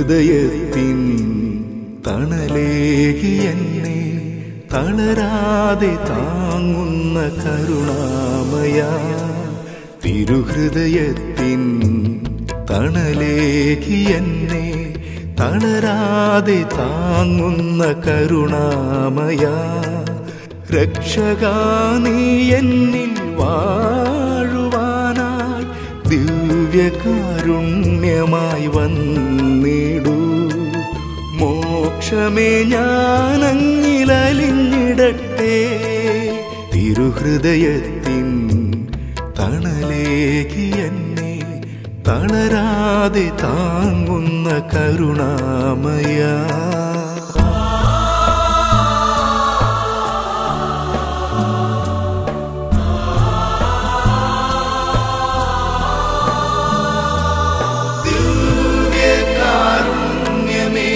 തിരുഹൃദയത്തിൻ തണലേകി എന്നെ തളരാതെ താങ്ങുന്ന കരുണാമയ തിരുഹൃദയത്തിൻ തണലേകി എന്നെ തളരാതെ താങ്ങുന്ന കരുണാമയ രക്ഷകാ നീ എന്നിൽ വാഴുവാനായി ദിവ്യകാരുണ്യമായി വന്നിടൂ മോക്ഷമേ ഞാനങ്ങിലലിഞ്ഞിടട്ടെ തിരുഹൃദയത്തിൻ തണലേകി എന്നെ തളരാതെ താങ്ങുന്ന കരുണാമയ ദിവ്യകാരുണ്യമേ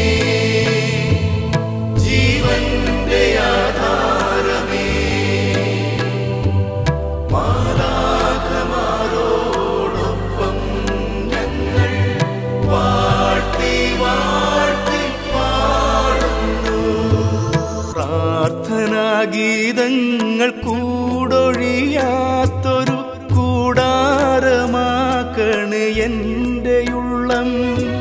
ജീവന്റെ ആധാരമേ മാലാഖമാരോടൊപ്പം ഞങ്ങൾ വാഴ്ത്തി വാഴ്ത്തി പാടുന്നു പ്രാർത്ഥനാഗീതങ്ങൾ കൂടൊഴിയാത്തൊരു കൂടാരമാക്കണ് എൻ്റെ ഉള്ളം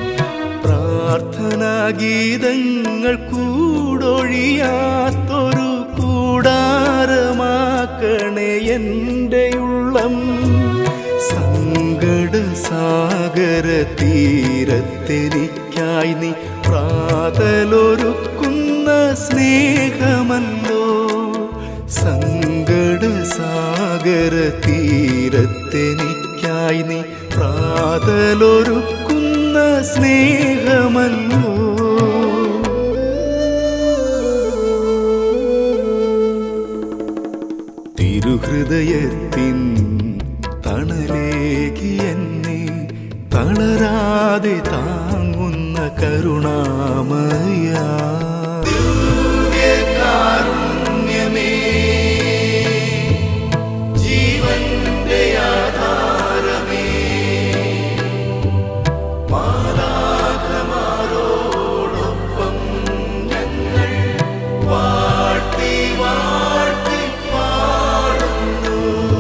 പ്രാർത്ഥനാഗീതങ്ങൾ കൂടൊഴിയാത്തൊരു കൂടാരമാക്കണേ എൻ്റെ ഉള്ളം സങ്കട സാഗര തീരത്തെനിക്കായി നീ പ്രാതലൊരുക്കുന്ന സ്നേഹമല്ലോ സങ്കട സാഗര തീരത്തെനിക്കായി നീ പ്രാതലൊരുക്കുന്ന സ്നേഹമല്ലോ തിരുഹൃദയത്തിൻ തണലേകി എന്നെ തളരാതെ താങ്ങുന്ന കരുണാമയ ദിവ്യകാരുണ്യമേ ജീവന്റെ ആധാരമേ മാലാഖമാരോടൊപ്പം ഞങ്ങൾ വാഴ്ത്തി വാഴ്ത്തി പാടുന്നു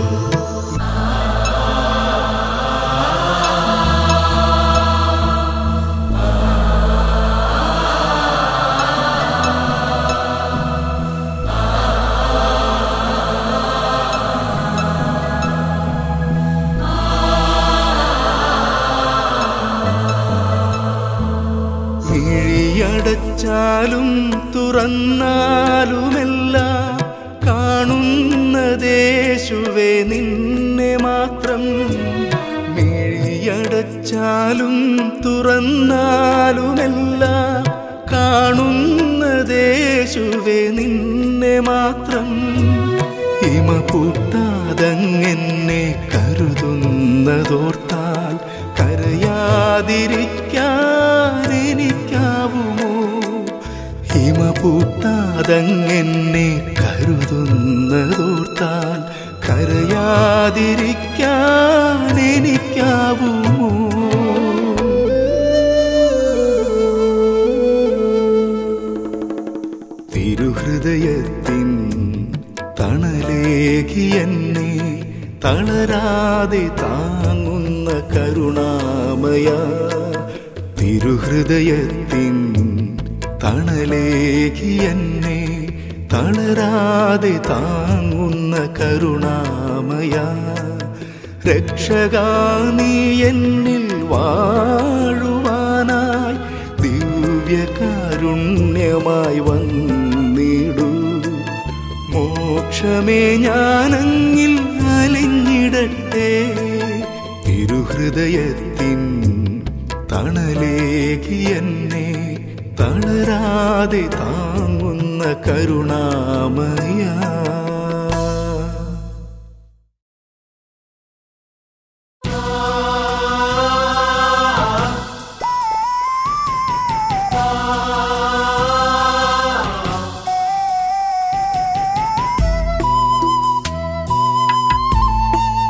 മിഴിയടച്ചാലും തുറന്നാലുമെല്ലാം കാണുന്ന ദേശുവേ നിന്നെ മാത്രം മിഴിയടച്ചാലും തുറന്നാലുമെല്ലാം കാണുന്ന ദേശുവേ നിന്നെ മാത്രം ഹിമ പൂട്ടാതങ്ങെന്നെ കരുതുന്നതോർത്താൽ കരയാതിരിക്കാൻ എനിക്കാവുമോ ഹിമ പൂട്ടാതങ്ങെന്നെ കരുതുന്നതോർത്താൽ കരയാതിരിക്കാൻ എനിക്കാവുമോ തിരുഹൃദയത്തിൻ തണലേകി എന്നെ തളരാതെ താങ്ങുന്ന കരുണാമയ തിരുഹൃദയത്തിൻ തണലേകി എന്നെ തളരാതെ താങ്ങുന്ന കരുണാമയ രക്ഷകാ നീ എന്നിൽ വാഴുവാനായി ദിവ്യകാരുണ്യമായി വന്നിടൂ മോക്ഷമേ ഞാനങ്ങിൽ അലിഞ്ഞിടട്ടെ തിരുഹൃദയത്തിൻ തണലേകി എന്നെ തളരാതെ താങ്ങുന്ന കരുണാമയ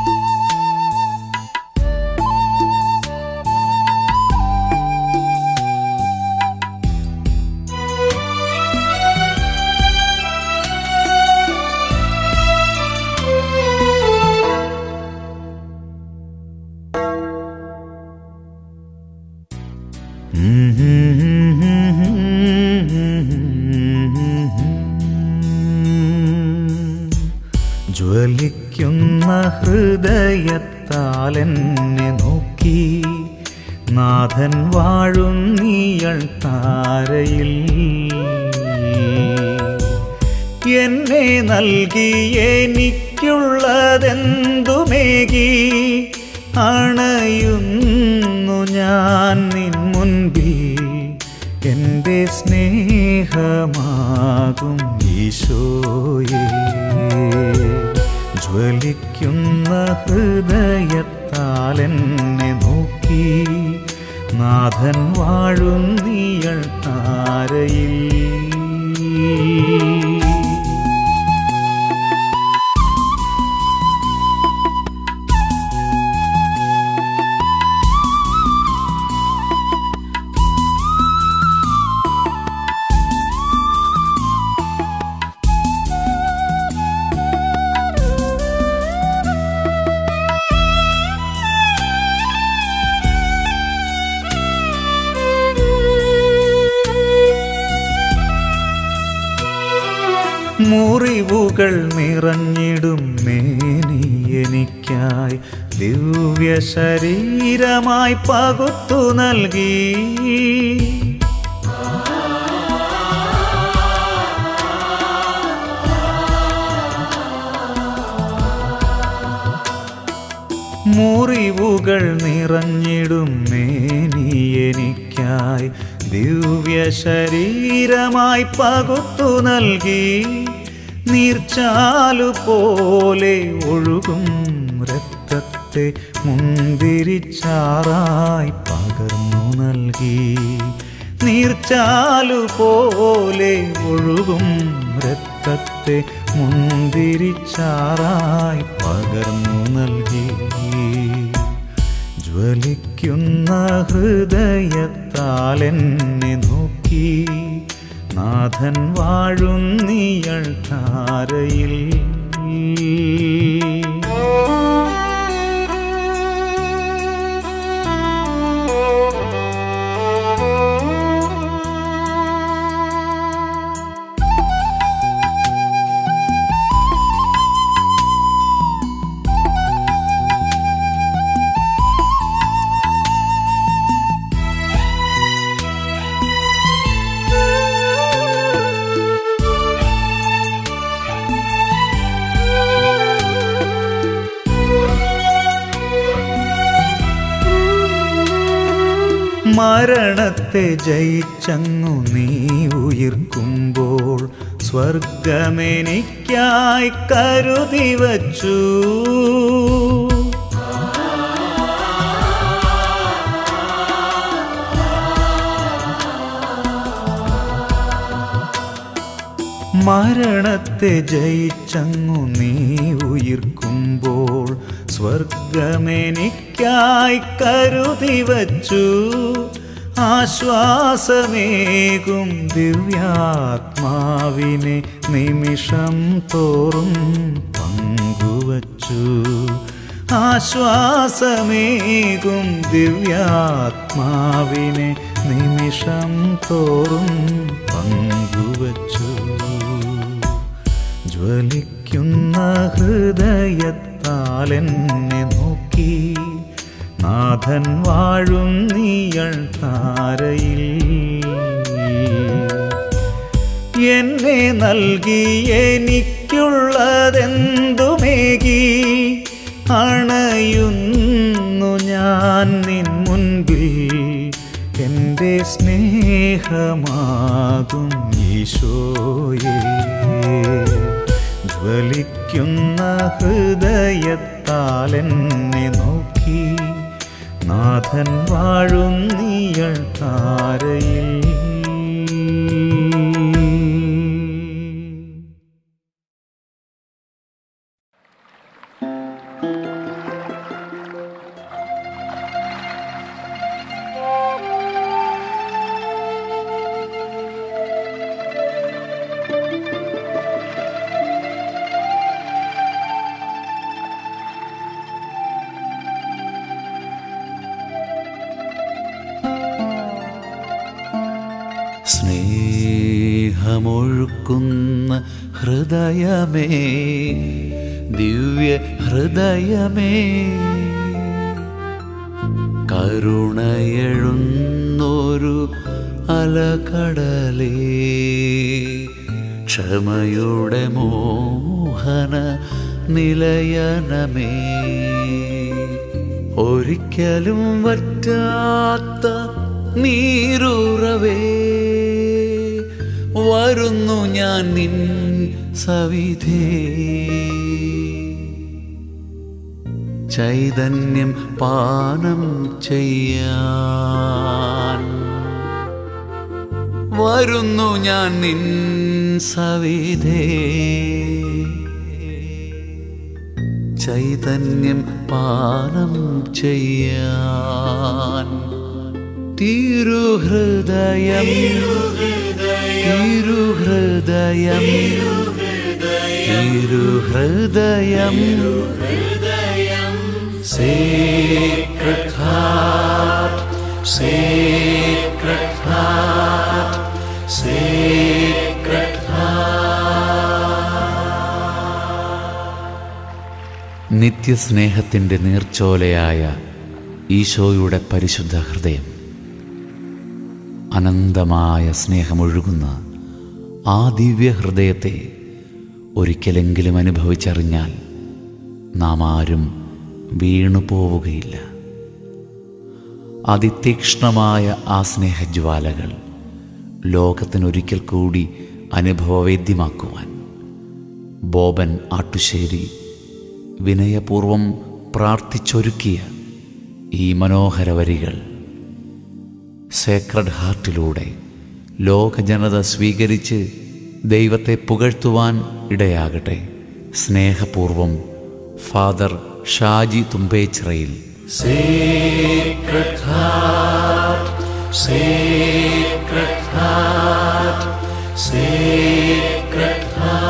ആ ജ്വലിക്കുന്ന ഹൃദയത്താൽ എന്നെ നോക്കി നാഥൻ വാഴും നീയൾ താരയിൽ എന്നെ നൽകി എനിക്കുള്ളതെന്തുമേകി അണയുന്നു ഞാൻ നിൻ മുൻപിൽ എൻ്റെ സ്നേഹമാകും ഈശോയെ ജ്വലിക്കുന്ന ഹൃദയത്താൽ എന്നെ നോക്കി നാഥൻ വാഴും നീയൾ താരയിൽ മുറിവുകൾ നിറഞ്ഞിടും മേനി എനിക്കായി ദിവ്യ ശരീരമായി പകുത്തു നൽകി മുറിവുകൾ നിറഞ്ഞിടും മേനി എനിക്കായി ദിവ്യ ശരീരമായി പകുത്തു നൽകി നീർച്ചാലു പോലെ ഒഴുകും രക്തത്തെ മുന്തിരിച്ചാറായി പകർന്നു നൽകി നീർച്ചാലു പോലെ ഒഴുകും രക്തത്തെ മുന്തിരിച്ചാറായി പകർന്നു നൽകി ജ്വലിക്കുന്ന ഹൃദയത്താൽ എന്നെ നോക്കി നാഥൻ വാഴും നീയൾ താരയിൽ മരണത്തെ ജയിച്ചങ്ങു നീ ഉയർക്കുമ്പോൾ സ്വർഗമെനിക്കായി കരുതി വച്ചു മരണത്തെ ജയിച്ചങ്ങു നീ ഉയർക്കുമ്പോൾ സ്വർഗമെനിക്കായി കരുതി വച്ചു ആശ്വാസമേകും ദിവ്യാത്മാവിനെ നിമിഷം തോറും പങ്കുവച്ചു ആശ്വാസമേകും ദിവ്യാത്മാവിനെ നിമിഷം തോറും പങ്കുവച്ചു ജ്വലിക്കുന്ന ഹൃദയത്താൽ എന്നെ നോക്കി നാഥൻ വാഴും നീയൾ താരയിൽ എന്നെ നൽകി എനിക്കുള്ളതെന്തുമേകി അണയുന്നു ഞാൻ നിൻ മുൻപിൽ എൻ്റെ സ്നേഹമാകും ഈശോയെ ജ്വലിക്കുന്ന ഹൃദയത്താൽ എന്നെ നോക്കി നാഥൻ വാഴും നീയൾ താരയിൽ സ്നേഹമൊഴുക്കുന്ന ഹൃദയമേ ദിവ്യ ഹൃദയമേ കരുണയെഴുന്നൊരു അലകടലേ ക്ഷമയുടെ മോഹന നിലയനമേ ഒരിക്കലും വറ്റാത്ത നീരുറവേ വരുന്നു ഞാൻ നിൻ സവിധേ ചൈതന്യം പാനം ചെയ്യാൻ വരുന്നു ഞാൻ നിൻ സവിധേ ചൈതന്യം പാനം ചെയ്യാൻ തിരുഹൃദയം തിരുഹൃദയം തിരുഹൃദയം Sacred Heart, Sacred Heart, Sacred നിത്യസ്നേഹത്തിൻ്റെ നീർച്ചോലയായ ഈശോയുടെ പരിശുദ്ധ ഹൃദയം അനന്തമായ സ്നേഹമൊഴുകുന്ന ആ ദിവ്യ ഹൃദയത്തെ ഒരിക്കലെങ്കിലും അനുഭവിച്ചറിഞ്ഞാൽ നാം ആരും വീണു പോവുകയില്ല അതിതീക്ഷ്ണമായ ആ സ്നേഹജ്വാലകൾ ലോകത്തിനൊരിക്കൽ കൂടി അനുഭവവേദ്യമാക്കുവാൻ ബോബൻ ആട്ടുശ്ശേരി വിനയപൂർവം പ്രാർത്ഥിച്ചൊരുക്കിയ ഈ മനോഹര വരികൾ സേക്രഡ് ഹാർട്ടിലൂടെ ലോകജനത സ്വീകരിച്ച് ദൈവത്തെ പുകഴ്ത്തുവാൻ ഇടയാകട്ടെ സ്നേഹപൂർവം father Shaji Thumpechirayil sacred heart sacred heart sacred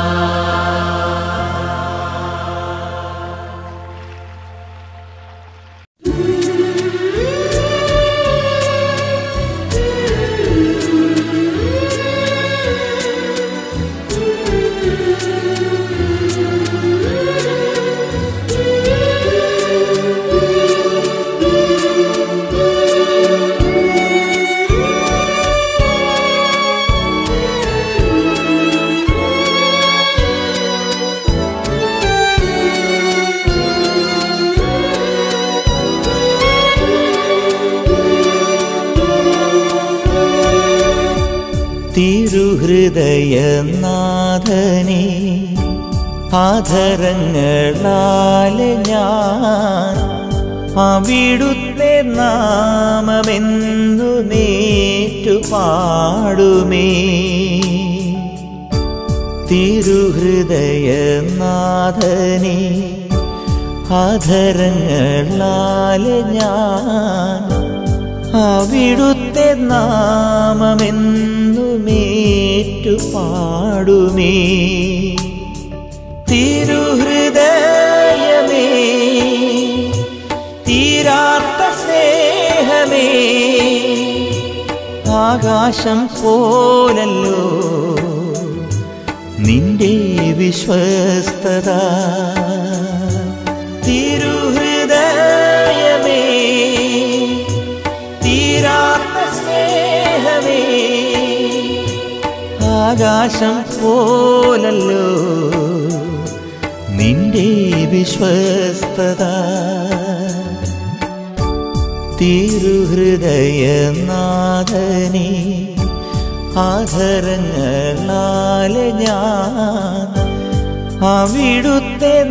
തിരുഹൃദയനാഥനെ ആധരങ്ങളാലെ ഞാൻ അവിടുത്തെ നാമമെന്നു നേറ്റു പാടുമേ തിരുഹൃദയനാഥനെ ആധരങ്ങളാലെ ഞാൻ അവിടുത്തെ നാമമെന്നുമേറ്റു പാടുമേ തിരുഹൃദയമേ തീരാത്ത സ്നേഹമേ ആകാശം പോലല്ലോ നിന്റെ വിശ്വസ്തത തിരുഹൃദയമേ തീരാത്ത സ്നേഹമേ ആകാശം പോലല്ലോ നിന്റെ വിശ്വസ്തത തിരുഹൃദയനാഥനെ ആധരങ്ങളാലെ ഞാൻ അവിടുത്തെ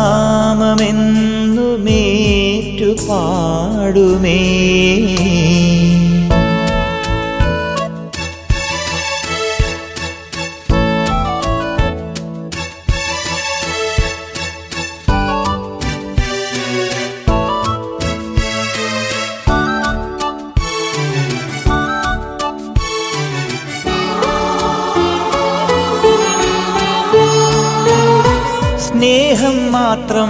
നാമമെന്നുമേറ്റു പാടുമേ സ്നേഹം മാത്രം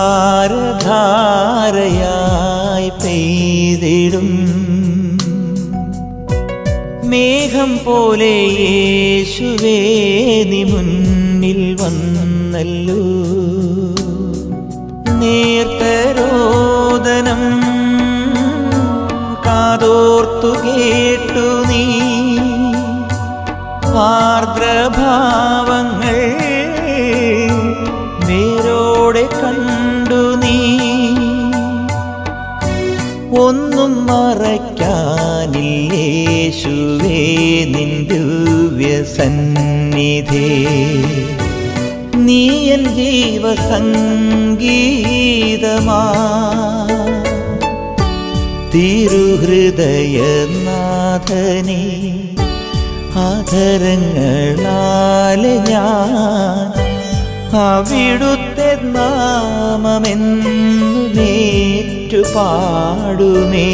ധാരധാരയായി പെയ്തിടും മേഘം പോലെ യേശുവേ നീ മുന്നിൽ വന്നല്ലോ നേർത്തരോദനം കാതോർത്തു കേട്ടു നീ ആർദ്രഭാവങ്ങൾ വേരോടെ കണ്ടു നീ ഒന്നും മറയ്ക്കാനില്ലേശുവേ നിൻ ദിവ്യസന്നിധേ നീ എൻ ജീവസംഗീതമാ തിരുഹൃദയനാഥനെ ആധരങ്ങളാലെ ഞാൻ അവിടുത്തെ നാമമെന്നു നേറ്റു പാടുമേ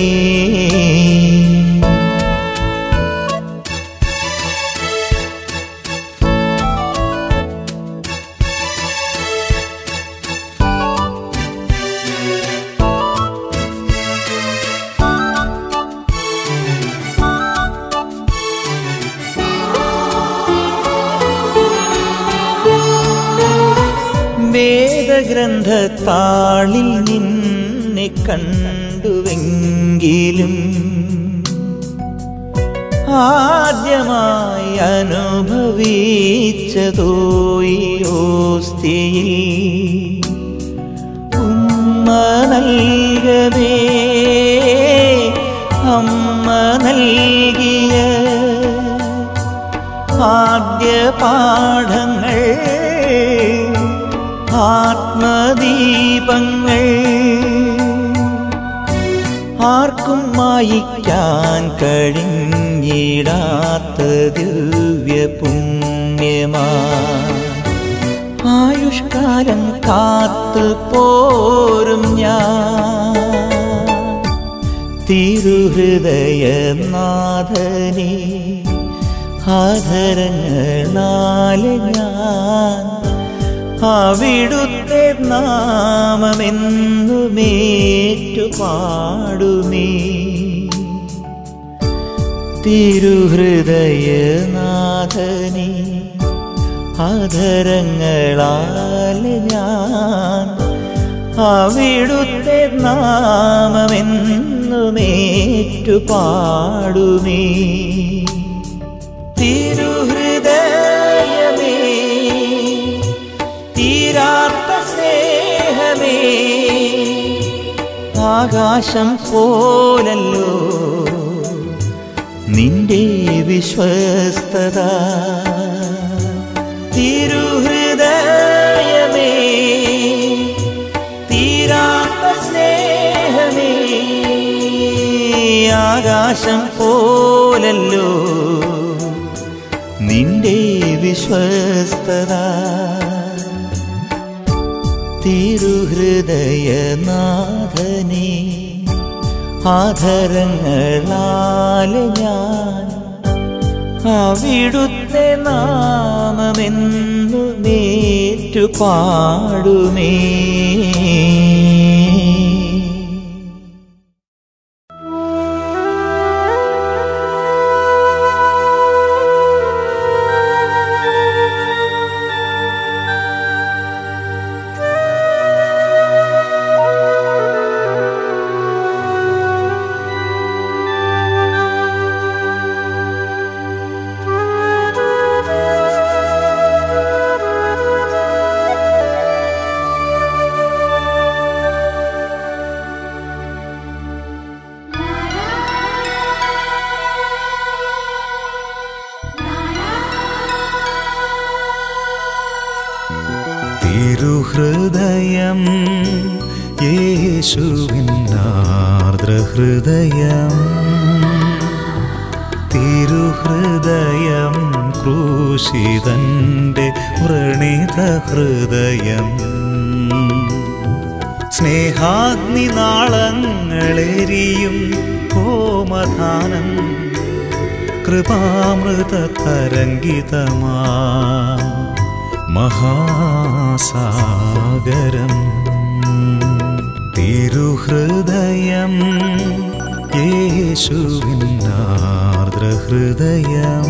വേദഗ്രന്ഥത്താളിൽ നിന്നെ കണ്ടുവെങ്കിലും ആദ്യമായി അനുഭവിച്ചതോ ഈ ഓസ്തിയിൽ ഉമ്മ നൽകവേ അമ്മ നൽകിയ ആദ്യ പാഠങ്ങൾ ആത്മദീപങ്ങൾ ആർക്കും മായിക്കാൻ കഴിഞ്ഞിടാത്ത ദിവ്യ പുണ്യമാ ആയുഷ്കാലം കാത്തു പോരും ഞാൻ തിരുഹൃദയനാഥനെ ആധരങ്ങളാലെ ഞാൻ അവിടുത്തെ നാമമെന്നുമേറ്റു പാടുമേ തിരുഹൃദയനാഥനെ ആധരങ്ങളാലെ ഞാൻ അവിടുത്തെ നാമമെന്നുമേറ്റു പാടുമേ തിരുഹൃദയമേ തീരാത്ത സ്നേഹമേ ആകാശം പോലല്ലോ നിന്റെ വിശ്വസ്തത തിരുഹൃദയമേ തീരാത്ത സ്നേഹമേ ആകാശം പോലല്ലോ നിന്റെ വിശ്വസ്തത തിരുഹൃദയനാഥനെ ആധരങ്ങളാലെ ഞാൻ അവിടുത്തെ നാമമെന്നു നേറ്റു പാടുമേ തിരുഹൃദയം യേശുവിനാർദ്രഹൃദയം തിരുഹൃദയം ക്രൂശിതന്റെ വ്രണിത ഹൃദയം സ്നേഹാഗ്നി നാളങ്ങളെരിയും ഹോമധാനം കൃപാമൃത തരംഗിതമാ മഹാസാഗരം തിരുഹൃദയം യേശുവിനാർദ്രഹൃദയം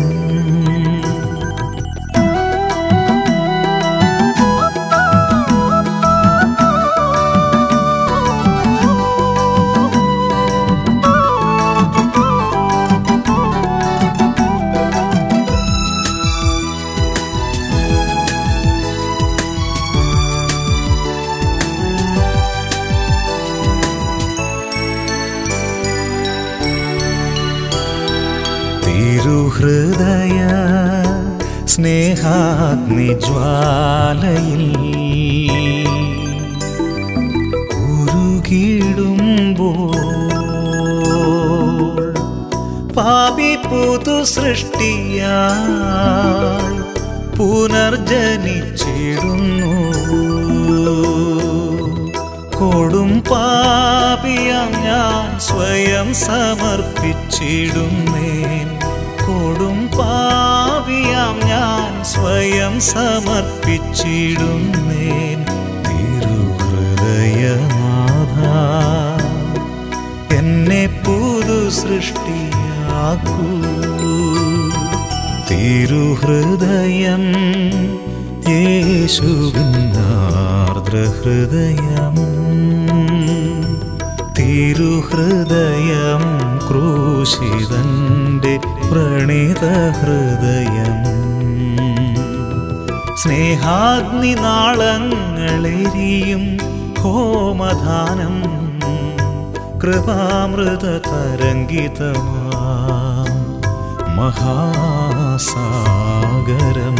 സ്നേഹാഗ്നി ജ്വാലയിൽ ഉരുകിടുമ്പോൾ പാപി പുതു സൃഷ്ടിയാ പുനർജനിച്ചിടുന്നു കൊടും പാപിയാം ഞാൻ സ്വയം സമർപ്പിച്ചിടുന്നേൻ കൊടും പാപിയാം ഞാൻ സ്വയം സമർപ്പിച്ചിടുന്നേൻ തിരുഹൃദയനാഥ എന്നെ പുതു സൃഷ്ടിയാക്കൂ തിരുഹൃദയം യേശുവിനാർദ്രഹൃദയം തിരുഹൃദയം ക്രൂശിതന്റെ പ്രണീത ഹൃദയം സ്നേഹാഗ്നി നാളങ്ങളെരിയും ഹോമധാനം കൃപാമൃത തരംഗിതമാം മഹാസാഗരം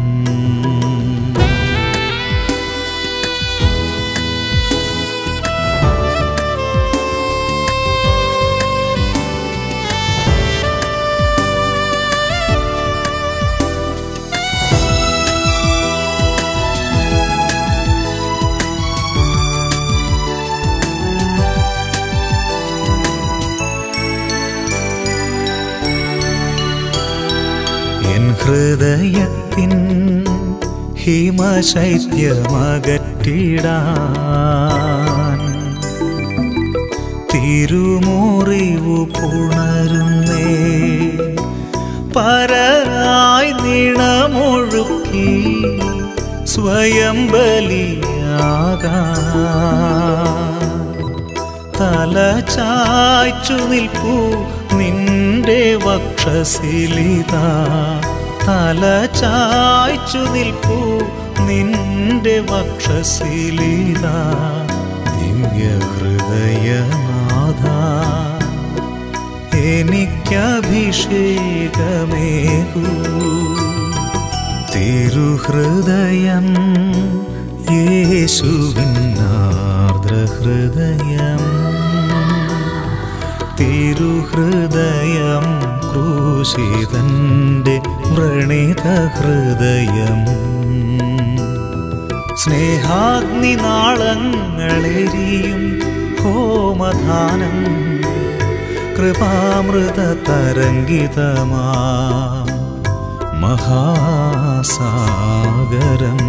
എൻ ഹൃദയത്തിൻ ഹിമശൈത്യമകറ്റിടാൻ തിരുമുറിവു പുണരുന്നേ പരായി നിണമൊഴുക്കി സ്വയം ബലിയാകാൻ തല ചായ്ച്ചു നിൽപ്പൂ നിന്റെ വക്ഷശിലിത തല ചായ്ച്ചു നിൽപ്പൂ നിന്റെ വക്ഷശിലിത ദിവ്യ ഹൃദയനാഥ എനിക്കഭിഷേകമേകൂ തിരുഹൃദയം യേശുവിനാർദ്രഹൃദയം തിരുഹൃദയം ക്രൂശിതന്റെ വ്രണിത ഹൃദയം സ്നേഹാഗ്നി നാളങ്ങളെരിയും ഹോമധാനം കൃപാമൃത തരംഗിതമാം മഹാസാഗരം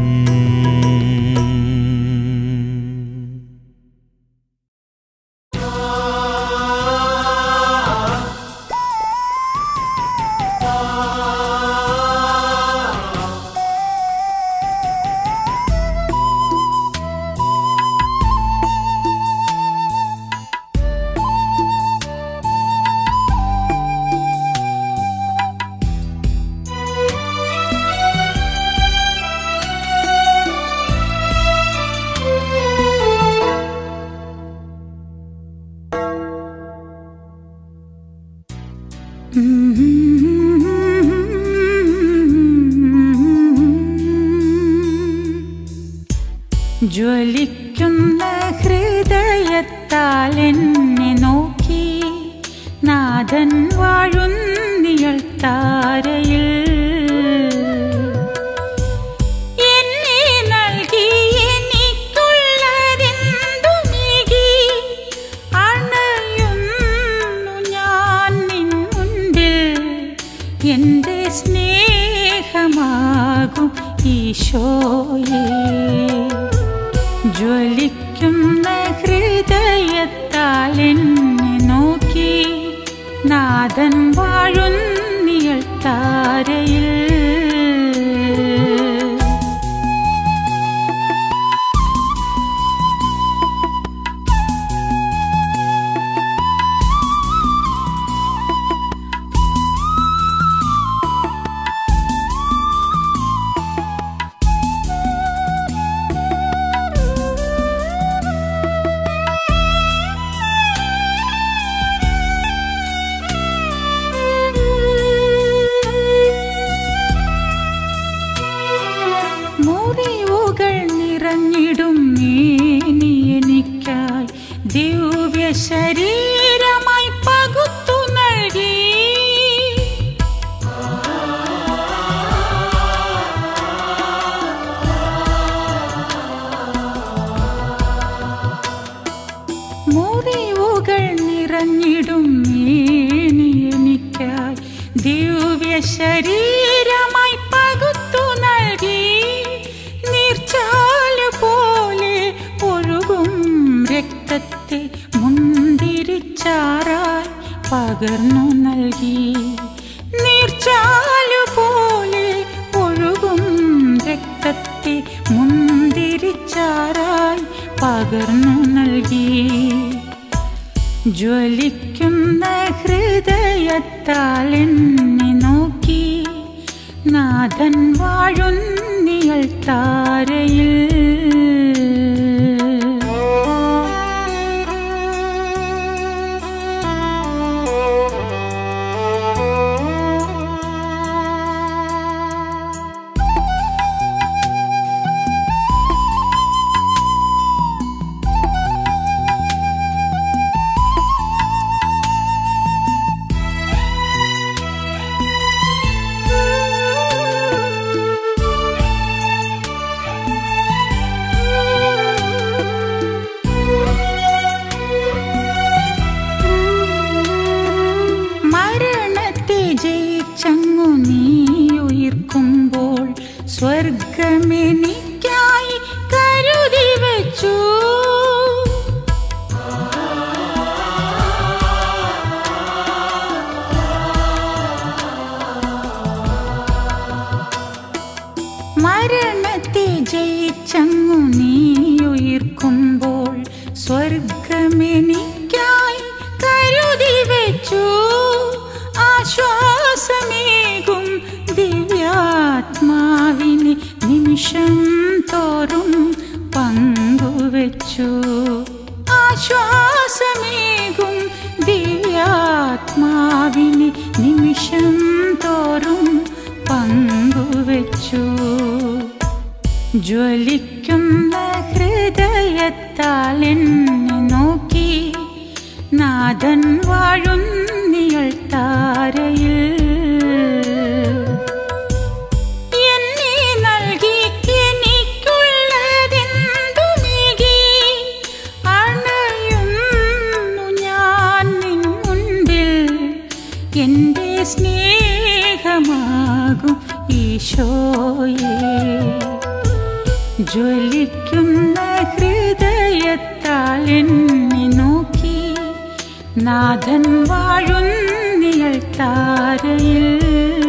ജ്വലിക്കുന്ന ഹൃദയത്താൽ എന്നെ നോക്കി നാഥൻ വാഴുന്നിയൾ താരയിൽ എന്നെ നൽകി എനിക്കുള്ളതെന്തു നൽകി അണയുന്നു ഞാൻ നിൻ മുൻപിൽ എൻ്റെ സ്നേഹമാകും ഈശോയേ ജ്വലിക്കുന്ന ഹൃദയത്താൽ എന്നെ നോക്കി നാഥൻ വാഴുന്നിയൾ താരയിൽ നിറഞ്ഞിടും മേനി എനിക്കായി ദിവ്യ ശരീരമായി പകുത്തു നൽകി മുറിവുകൾ നിറഞ്ഞിടും മേനി എനിക്കായി ദിവ്യ ശരീരമായി പകുത്തു നൽകി നീർച്ചാല് പോലെ ഒഴുകും രക്തത്തെ മുന്തിരിച്ചാറായി പകർന്നു നൽകി നീർച്ചാലു പോലെ ഒഴുകും രക്തത്തെ മുന്തിരിച്ചാറായി പകർന്നു നൽകി ജ്വലിക്കുന്ന ഹൃദയത്താൽ എന്നെ നോക്കി നാഥൻ വാഴുന്നിയൽ താരയിൽ മരണത്തെ ജയിച്ചങ്ങു നീ ഉയർക്കുമ്പോൾ സ്വർഗമെനിക്കായി കരുതി വെച്ചു മരണത്തെ ജയിച്ചങ്ങു നീ ഉയർക്കുമ്പോൾ സ്വർഗമെനിക്കായി കരുതി വെച്ചു ആശ്വാസമേകും ദിവ്യാത്മാവിനെ നിമിഷം തോറും പങ്കുവെച്ചു ആശ്വാസമേകും ദിവ്യാത്മാവിനെ നിമിഷം തോറും പങ്കുവെച്ചു ജ്വലിക്കുന്ന ഹൃദയത്താൽ എന്നെ നോക്കി നാഥൻ വാഴുന്നിയൾ താരയിൽ എന്നെ നൽകി എനിക്കുള്ളതെന്തുമേകി അണയുന്നു ഞാൻ നിൻ മുൻപിൽ എൻ്റെ സ്നേഹമാകും ഈശോയേ ജ്വലിക്കുന്ന ഹൃദയത്താൽ എന്നെ നോക്കി നാഥൻ വാഴുന്നിയൾ താരയിൽ